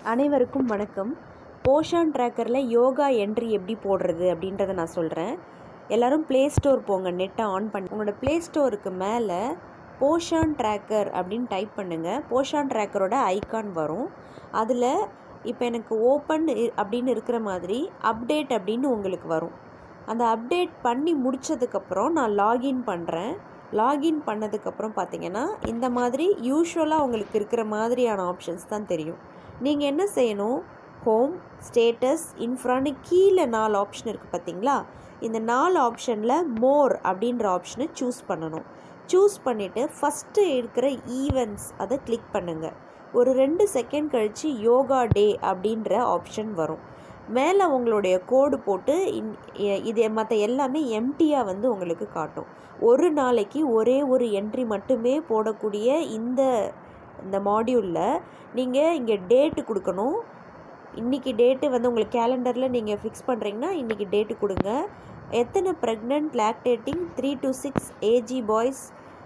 அனைவருக்கும் வணக்கம் போஷான் ட்ராக்கரில் யோகா என்ட்ரி எப்படி போடுறது அப்படின்றத நான் சொல்கிறேன் எல்லோரும் ப்ளே ஸ்டோர் போங்க நெட்டை ஆன் பண்ணி உங்களோட ப்ளே ஸ்டோருக்கு மேலே போஷான் ட்ராக்கர் அப்படின்னு டைப் பண்ணுங்கள் போஷான் ட்ராக்கரோட ஐகான் வரும் அதில் இப்போ எனக்கு ஓப்பன் அப்படின்னு இருக்கிற மாதிரி அப்டேட் அப்படின்னு உங்களுக்கு வரும் அந்த அப்டேட் பண்ணி முடித்ததுக்கப்புறம் நான் லாகின் பண்ணுறேன் லாகின் பண்ணதுக்கப்புறம் பார்த்தீங்கன்னா இந்த மாதிரி யூஸ்வலாக உங்களுக்கு இருக்கிற மாதிரியான ஆப்ஷன்ஸ் தான் தெரியும் நீங்கள் என்ன செய்யணும் ஹோம் ஸ்டேட்டஸ் இன்ஃப்ரான்னு கீழே நாலு ஆப்ஷன் இருக்குது பார்த்தீங்களா இந்த நாலு ஆப்ஷனில் மோர் அப்படின்ற ஆப்ஷனை சூஸ் பண்ணணும் சூஸ் பண்ணிவிட்டு ஃபஸ்ட்டு இருக்கிற ஈவெண்ட்ஸ் அதை கிளிக் பண்ணுங்கள் ஒரு ரெண்டு செகண்ட் கழித்து யோகா டே அப்படின்ற ஆப்ஷன் வரும் மேலே உங்களுடைய கோடு போட்டு இன் இது மற்ற எல்லாமே எம்டியாக வந்து உங்களுக்கு காட்டும் ஒரு நாளைக்கு ஒரே ஒரு என்ட்ரி மட்டுமே போடக்கூடிய இந்த இந்த மாடியூலில் நீங்கள் இங்கே டேட்டு கொடுக்கணும் இன்றைக்கி டேட்டு வந்து உங்களுக்கு கேலண்டரில் நீங்கள் ஃபிக்ஸ் பண்ணுறீங்கன்னா இன்றைக்கி டேட்டு கொடுங்க எத்தனை pregnant lactating three to six age boys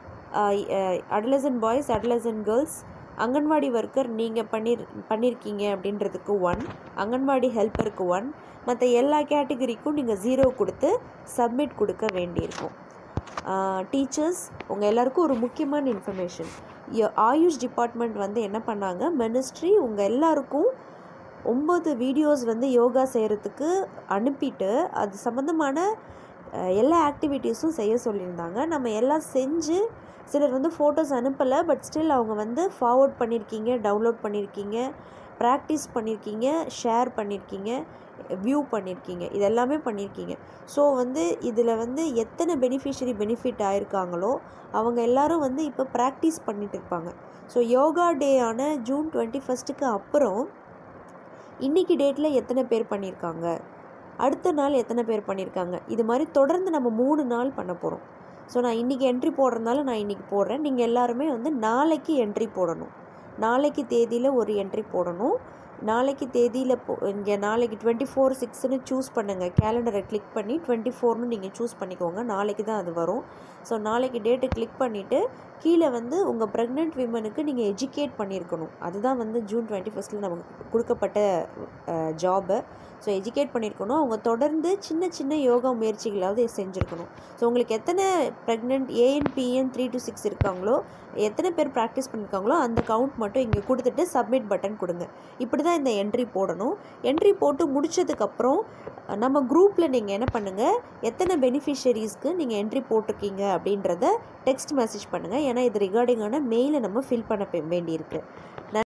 adolescent boys adolescent girls anganwadi worker நீங்கள் பண்ணிர் பண்ணியிருக்கீங்க அப்படின்றதுக்கு ஒன் அங்கன்வாடி ஹெல்ப்பருக்கு ஒன் மற்ற எல்லா கேட்டகரிக்கும் நீங்கள் ஜீரோ கொடுத்து சப்மிட் கொடுக்க வேண்டியிருக்கும் டீச்சர்ஸ் உங்கள் எல்லாருக்கும் ஒரு முக்கியமான இன்ஃபர்மேஷன் ஆயுஷ் டிபார்ட்மெண்ட் வந்து என்ன பண்ணாங்க மினிஸ்ட்ரி உங்கள் எல்லாருக்கும் ஒம்பது வீடியோஸ் வந்து யோகா செய்கிறதுக்கு அனுப்பிட்டு அது சம்மந்தமான எல்லா ஆக்டிவிட்டீஸும் செய்ய சொல்லியிருந்தாங்க நம்ம எல்லாம் செஞ்சு சிலர் வந்து ஃபோட்டோஸ் அனுப்பலை பட் ஸ்டில் அவங்க வந்து ஃபார்வர்ட் பண்ணியிருக்கீங்க டவுன்லோட் பண்ணியிருக்கீங்க ப்ராக்டிஸ் பண்ணியிருக்கீங்க ஷேர் பண்ணியிருக்கீங்க வியூ பண்ணியிருக்கீங்க இது எல்லாமே பண்ணியிருக்கீங்க ஸோ வந்து இதில் வந்து எத்தனை பெனிஃபிஷரி பெனிஃபிட் ஆயிருக்காங்களோ அவங்க எல்லாரும் வந்து இப்போ ப்ராக்டிஸ் பண்ணிட்டு இருப்பாங்க ஸோ யோகா டே ஆன ஜூன் டுவெண்ட்டி ஃபஸ்ட்டுக்கு அப்புறம் இன்றைக்கி டேட்டில் எத்தனை பேர் பண்ணியிருக்காங்க அடுத்த நாள் எத்தனை பேர் பண்ணியிருக்காங்க இது மாதிரி தொடர்ந்து நம்ம மூணு நாள் பண்ண போகிறோம் ஸோ நான் இன்றைக்கி என்ட்ரி போடுறதுனால நான் இன்றைக்கி போடுறேன் நீங்கள் எல்லாருமே வந்து நாளைக்கு என்ட்ரி போடணும் நாளைக்கு தேதியில் ஒரு என்ட்ரி போடணும் நாளைக்கு தேதியில் போ இங்கே நாளைக்கு டுவெண்ட்டி ஃபோர் சிக்ஸ்னு சூஸ் பண்ணுங்கள் கேலண்டரை கிளிக் பண்ணி டுவெண்ட்டி ஃபோர்னு நீங்கள் சூஸ் பண்ணிக்கோங்க நாளைக்கு தான் அது வரும் ஸோ நாளைக்கு டேட்டு கிளிக் பண்ணிவிட்டு கீழே வந்து உங்கள் ப்ரெக்னென்ட் விமனுக்கு நீங்கள் எஜுகேட் பண்ணியிருக்கணும் அதுதான் வந்து ஜூன் டுவெண்ட்டி ஃபஸ்ட்டில் நமக்கு கொடுக்கப்பட்ட ஜாபு ஸோ எஜுகேட் பண்ணியிருக்கணும் அவங்க தொடர்ந்து சின்ன சின்ன யோகா முயற்சிகளாவது செஞ்சுருக்கணும் ஸோ உங்களுக்கு எத்தனை pregnant ANPN three to six இருக்காங்களோ எத்தனை பேர் ப்ராக்டிஸ் பண்ணியிருக்காங்களோ அந்த கவுண்ட் மட்டும் இங்கே கொடுத்துட்டு சப்மிட் பட்டன் கொடுங்க இப்படி தான் இந்த என்ட்ரி போடணும் என்ட்ரி போட்டு முடித்ததுக்கப்புறம் நம்ம குரூப்பில் நீங்கள் என்ன பண்ணுங்கள் எத்தனை பெனிஃபிஷரிஸ்க்கு நீங்கள் என்ட்ரி போட்டிருக்கீங்க அப்படின்றத டெக்ஸ்ட் மெசேஜ் பண்ணுங்கள் ஏன்னா இது ரிகார்டிங்கான மெயிலை நம்ம ஃபில் பண்ண வேண்டியிருக்கு